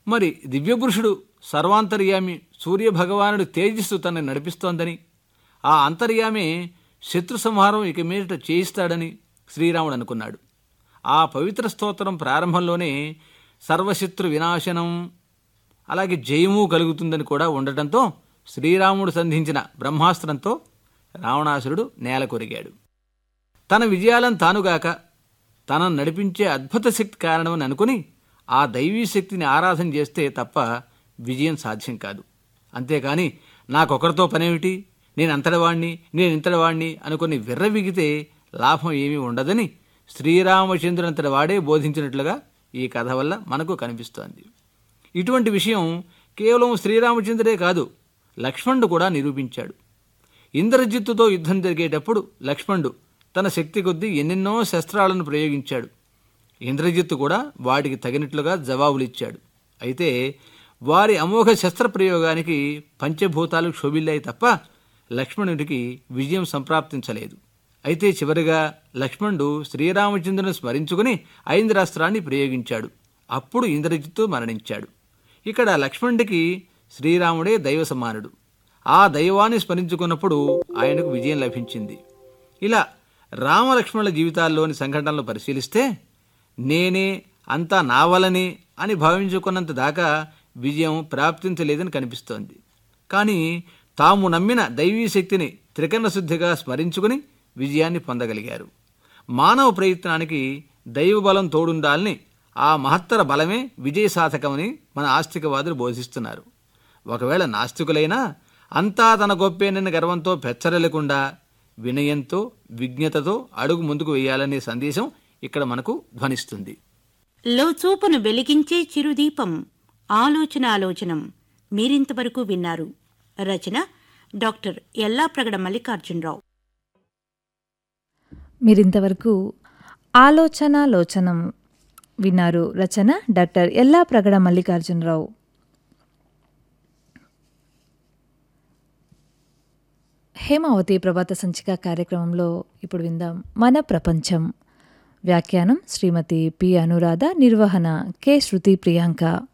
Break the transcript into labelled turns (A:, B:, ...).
A: మరి దివ్యపురుషుడు సర్వాంతర్యామి సూర్యభగవానుడు తేజస్సు తనని నడిపిస్తోందని ఆ అంతర్యామే శత్రు సంహారం ఇక మీదట చేయిస్తాడని శ్రీరాముడు అనుకున్నాడు ఆ పవిత్ర స్తోత్రం ప్రారంభంలోనే సర్వశత్రు వినాశనం అలాగే జయము కలుగుతుందని కూడా ఉండటంతో శ్రీరాముడు సంధించిన బ్రహ్మాస్త్రంతో రావణాసురుడు నేల కొరిగాడు తన విజయాలను తానుగాక తనను నడిపించే అద్భుత శక్తి కారణమని అనుకుని ఆ దైవీ శక్తిని ఆరాధన చేస్తే తప్ప విజయం సాధ్యం కాదు అంతేకాని నాకొకరితో పనేమిటి నేను అంతటివాణ్ణి నేను ఇంతటివాణ్ణి అనుకుని విర్రవిగితే లాభం ఏమీ ఉండదని శ్రీరామచంద్రునంతటి వాడే బోధించినట్లుగా ఈ కథ వల్ల మనకు కనిపిస్తోంది ఇటువంటి విషయం కేవలం శ్రీరామచంద్రే కాదు లక్ష్మణుడు కూడా నిరూపించాడు ఇంద్రజిత్తుతో యుద్ధం జరిగేటప్పుడు లక్ష్మణుడు తన శక్తి కొద్దీ ఎన్నెన్నో శస్త్రాలను ప్రయోగించాడు ఇంద్రజిత్తు కూడా వాటికి తగినట్లుగా జవాబులిచ్చాడు అయితే వారి అమోఘ శస్త్ర ప్రయోగానికి పంచభూతాలు క్షోభిల్లాయి తప్ప లక్ష్మణుడికి విజయం సంప్రాప్తించలేదు అయితే చివరిగా లక్ష్మణుడు శ్రీరామచంద్రుని స్మరించుకుని ఐంద్రాస్త్రాన్ని ప్రయోగించాడు అప్పుడు ఇంద్రజిత్తు మరణించాడు ఇక్కడ లక్ష్మణుడికి శ్రీరాముడే దైవ సమానుడు ఆ దైవాన్ని స్మరించుకున్నప్పుడు ఆయనకు విజయం లభించింది ఇలా రామలక్ష్మణుల జీవితాల్లోని సంఘటనలు పరిశీలిస్తే నేనే అంతా నా వలనే అని భావించుకున్నంత దాకా విజయం ప్రాప్తించలేదని కనిపిస్తోంది కానీ తాము నమ్మిన దైవీ శక్తిని త్రికరణ శుద్ధిగా స్మరించుకుని విజయాన్ని పొందగలిగారు మానవ ప్రయత్నానికి దైవ బలం తోడుండాలని ఆ మహత్తర బలమే విజయ సాధకమని మన ఆస్తికవాదులు బోధిస్తున్నారు ఒకవేళ నాస్తికులైనా అంతా తన గొప్పేనని గర్వంతో పెచ్చరలేకుండా వినయంతో విజ్ఞతతో అడుగు ముందుకు వేయాలనే సందేశం ఇక్కడ మనకు ధ్వనిస్తుంది
B: లోచూపును వెలిగించే చిరుదీపం ఆలోచన ఆలోచనం మీరింతవరకు విన్నారు రచన డాక్టర్ ఎల్లాప్రగడ మల్లికార్జునరావు
C: మీరింతవరకు ఆలోచన లోచనం విన్నారు రచన డాక్టర్ ఎల్లా ప్రగడ మల్లికార్జునరావు హేమావతి ప్రభాత సంచిక కార్యక్రమంలో ఇప్పుడు విందాం మన ప్రపంచం వ్యాఖ్యానం శ్రీమతి పి అనురాధ నిర్వహణ కె శృతి ప్రియాంక